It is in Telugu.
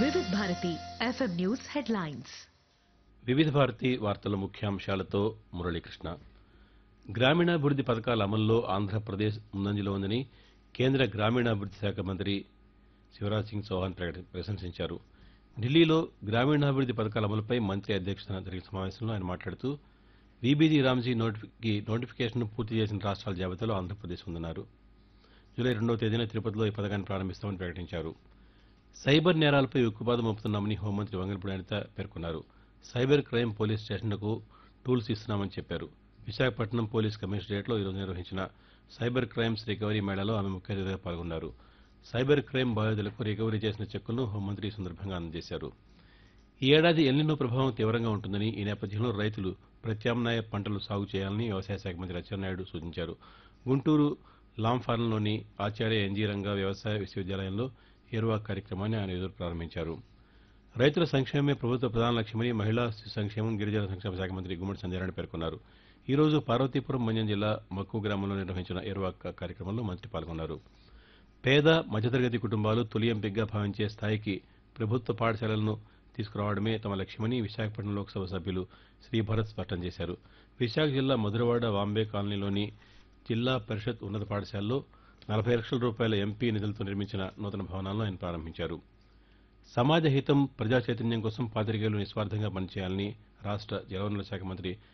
వివిధ భారతి ఎఫ్ఎం న్యూస్ హెడ్లైన్స్ వివిధ భారతి వార్తల ముఖ్యాంశాలతో మురళీకృష్ణ గ్రామీణాభివృద్ది పథకాల అమల్లో ఆంధ్రప్రదేశ్ ముందంజలో ఉందని కేంద్ర గ్రామీణాభివృద్ది శాఖ మంత్రి శివరాజ్ సింగ్ చౌహాన్ ప్రకటి- ప్రశంసించారు ఢిల్లీలో గ్రామీణాభివృద్ది పథకాల అమలుపై మంత్రి అధ్యక్షతన జరిగిన సమావేశంలో ఆయన మాట్లాడుతూ వీబీజీ రామ్జీ నోటిఫికి నోటిఫికేషన్ పూర్తి చేసిన రాష్ట్రాల జాబితాలో ఆంధ్రప్రదేశ్ ఉందన్నారు జూలై రెండవ తేదీన తిరుపతిలో ఈ పథకాన్ని ప్రారంభిస్తామని ప్రకటించారు సైబర్ నేరాలపై ఉక్కుపాదం మోపుతున్నామని హోంమంత్రి వంగలపూడి అనిత పేర్కొన్నారు సైబర్ క్రైమ్ పోలీస్ స్టేషన్లకు టూల్స్ ఇస్తున్నామని చెప్పారు విశాఖపట్నం పోలీస్ కమిషనరేట్లో ఈరోజు నిర్వహించిన సైబర్ క్రైమ్స్ రికవరీ మేళాలో ఆమె ముఖ్య అతిథిగా పాల్గొన్నారు సైబర్ క్రైమ్ బాధితులకు రికవరీ చేసిన చెక్కులను హోంమంత్రి ఈ సందర్భంగా అందజేశారు ఈ ఏడాది ఎల్నినో ప్రభావం తీవ్రంగా ఉంటుందని ఈ నేపథ్యంలో రైతులు ప్రత్యామ్నాయ పంటలు సాగు చేయాలని వ్యవసాయ శాఖ మంత్రి అచ్చెన్నాయుడు సూచించారు గుంటూరు లాంఫారంలోని ఆచార్య ఎన్జీ రంగా వ్యవసాయ విశ్వవిద్యాలయంలో ఏరువా కార్యక్రమాన్ని ఆయన ఎదురు ప్రారంభించారు రైతుల సంక్షేమమే ప్రభుత్వ ప్రధాన లక్ష్యమని మహిళా శిశు సంక్షేమం గిరిజన సంక్షేమ శాఖ మంత్రి గుమ్మడి సంధ్యారాయణ పేర్కొన్నారు ఈ రోజు పార్వతీపురం మన్యం జిల్లా మక్కు గ్రామంలో నిర్వహించిన ఏరువాక కార్యక్రమంలో మంత్రి పాల్గొన్నారు పేద మధ్యతరగతి కుటుంబాలు తొలి ఎంపికగా భావించే స్థాయికి ప్రభుత్వ పాఠశాలలను తీసుకురావడమే తమ లక్ష్యమని విశాఖపట్నం లోక్సభ సభ్యులు శ్రీ భరత్ స్పష్టం చేశారు విశాఖ జిల్లా మధురవాడ వాంబే కాలనీలోని జిల్లా పరిషత్ ఉన్నత పాఠశాలలో నలభై లక్షల రూపాయల ఎంపీ నిధులతో నిర్మించిన నూతన భవనాలను ఆయన ప్రారంభించారు సమాజ హితం ప్రజా చైతన్యం కోసం పాతికేయులు నిస్వార్థంగా పనిచేయాలని రాష్ట్ర జలవనరుల శాఖ మంత్రి